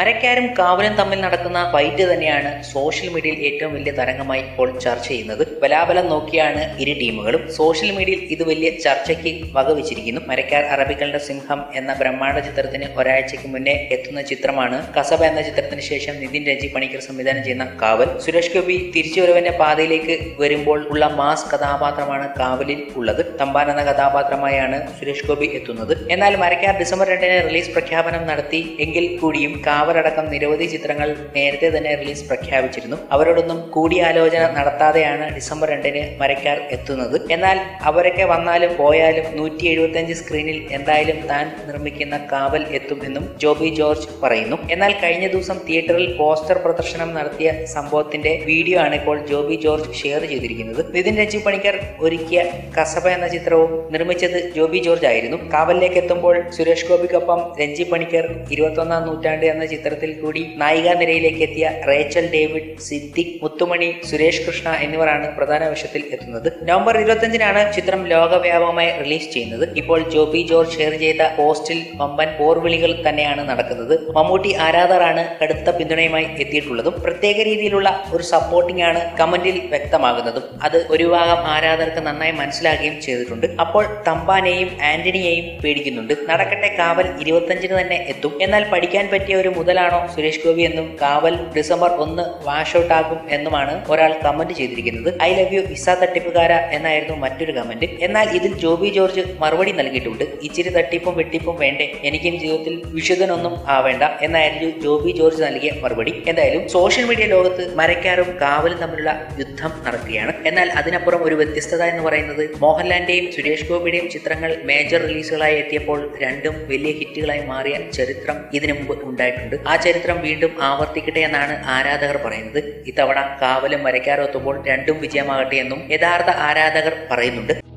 മരക്കാരും കാവലും തമ്മിൽ നടക്കുന്ന ഫൈറ്റ് തന്നെയാണ് സോഷ്യൽ മീഡിയയിൽ ഏറ്റവും വലിയ തരംഗമായി ഇപ്പോൾ ചർച്ച ചെയ്യുന്നത് ബലാബലം നോക്കിയാണ് ഇരു ടീമുകളും സോഷ്യൽ മീഡിയയിൽ ഇത് വലിയ ചർച്ചയ്ക്ക് വകവെച്ചിരിക്കുന്നു മരക്കാർ അറബികളുടെ സിംഹം എന്ന ബ്രഹ്മാണ്ഡ ചിത്രത്തിന് ഒരാഴ്ചയ്ക്ക് മുന്നേ എത്തുന്ന ചിത്രമാണ് കസബ എന്ന ചിത്രത്തിന് ശേഷം നിതിൻ രഞ്ജി പണിക്കർ സംവിധാനം ചെയ്യുന്ന കാവൽ സുരേഷ് ഗോപി തിരിച്ചുവരവന്റെ പാതയിലേക്ക് വരുമ്പോൾ ഉള്ള മാസ് കഥാപാത്രമാണ് കാവലിൽ ഉള്ളത് തമ്പാൻ എന്ന കഥാപാത്രമായാണ് സുരേഷ് ഗോപി എത്തുന്നത് എന്നാൽ മരക്കാർ ഡിസംബർ രണ്ടിന് റിലീസ് പ്രഖ്യാപനം നടത്തി എങ്കിൽ കൂടിയും കാവലടക്കം നിരവധി ചിത്രങ്ങൾ നേരത്തെ തന്നെ റിലീസ് പ്രഖ്യാപിച്ചിരുന്നു അവരോടൊന്നും കൂടിയാലോചന നടത്താതെയാണ് ഡിസംബർ രണ്ടിന് മരക്കാർ എത്തുന്നത് എന്നാൽ അവരൊക്കെ വന്നാലും പോയാലും നൂറ്റി എഴുപത്തിയഞ്ച് സ്ക്രീനിൽ എന്തായാലും താൻ നിർമ്മിക്കുന്ന കാവൽ എത്തും എന്നും ജോബി ജോർജ് പറയുന്നു എന്നാൽ കഴിഞ്ഞ ദിവസം തിയേറ്ററിൽ പോസ്റ്റർ പ്രദർശനം നടത്തിയ സംഭവത്തിന്റെ വീഡിയോ ആണ് ഇപ്പോൾ ജോബി ജോർജ് ഷെയർ ചെയ്തിരിക്കുന്നത് നിതിൻ രഞ്ജി പണിക്കർ ഒരുക്കിയ കസബ എന്ന ചിത്രവും നിർമ്മിച്ചത് ജോബി ജോർജ് ആയിരുന്നു കാവലിലേക്ക് എത്തുമ്പോൾ സുരേഷ് ഗോപിക്കൊപ്പം രഞ്ജി പണിക്കർ ഇരുപത്തൊന്നാം നൂറ്റാണ്ട് എന്ന ചിത്രത്തിൽ കൂടി നായികാ നിരയിലേക്ക് എത്തിയ റേച്ചൽ ഡേവിഡ് സിദ്ദിഖ് മുത്തുമണി സുരേഷ് കൃഷ്ണ എന്നിവരാണ് പ്രധാന വേഷത്തിൽ എത്തുന്നത് നവംബർ ഇരുപത്തിയഞ്ചിനാണ് ചിത്രം ലോകവ്യാപകമായി റിലീസ് ചെയ്യുന്നത് ഇപ്പോൾ ജോബി ജോർജ് ഷെയർ ചെയ്ത പോസ്റ്റിൽ വമ്പൻ പോർവിളികൾ തന്നെയാണ് നടക്കുന്നത് മമ്മൂട്ടി ആരാധകരാണ് കടുത്ത പിന്തുണയുമായി എത്തിയിട്ടുള്ളതും പ്രത്യേക രീതിയിലുള്ള ഒരു സപ്പോർട്ടിംഗ് ആണ് കമന്റിൽ വ്യക്തമാകുന്നതും അത് ഒരു ഭാഗം ആരാധകർക്ക് നന്നായി മനസ്സിലാക്കുകയും ചെയ്തിട്ടുണ്ട് അപ്പോൾ തമ്പാനെയും ആന്റണിയെയും പേടിക്കുന്നുണ്ട് നടക്കട്ടെ കാവൽ ഇരുപത്തഞ്ചിന് തന്നെ എത്തും എന്നാൽ പഠിക്കാൻ പറ്റിയ ഒരു മുതലാണോ സുരേഷ് ഗോപി എന്നും കാവൽ ഡിസംബർ ഒന്ന് വാഷ് ഔട്ട് ആകും എന്നുമാണ് ഒരാൾ കമന്റ് ചെയ്തിരിക്കുന്നത് ഐ ലവ് യു വിസ തട്ടിപ്പുകാര എന്നായിരുന്നു മറ്റൊരു കമന്റ് എന്നാൽ ഇതിൽ ജോബി ജോർജ് മറുപടി നൽകിയിട്ടുണ്ട് ഇച്ചിരി തട്ടിപ്പും വെട്ടിപ്പും വേണ്ടേ എനിക്കും ജീവിതത്തിൽ വിശുദ്ധനൊന്നും ആവേണ്ട എന്നായിരുന്നു ജോബി ജോർജ് നൽകിയ മറുപടി എന്തായാലും സോഷ്യൽ മീഡിയ ലോകത്ത് മരക്കാരും കാവലും തമ്മിലുള്ള യുദ്ധം നടക്കുകയാണ് എന്നാൽ അതിനപ്പുറം ഒരു വ്യത്യസ്തത എന്ന് പറയുന്നത് മോഹൻലാലിന്റെയും സുരേഷ് ഗോപിയുടെയും ചിത്രങ്ങൾ മേജർ റിലീസുകളായി എത്തിയപ്പോൾ രണ്ടും വലിയ ഹിറ്റുകളായി മാറിയ ചരിത്രം ഇതിനു മുമ്പ് ഉണ്ടായിട്ടുണ്ട് ആ ചരിത്രം വീണ്ടും ആവർത്തിക്കട്ടെ എന്നാണ് ആരാധകർ പറയുന്നത് ഇത്തവണ കാവലും മരക്കാരും എത്തുമ്പോൾ രണ്ടും വിജയമാകട്ടെ എന്നും യഥാർത്ഥ ആരാധകർ പറയുന്നുണ്ട്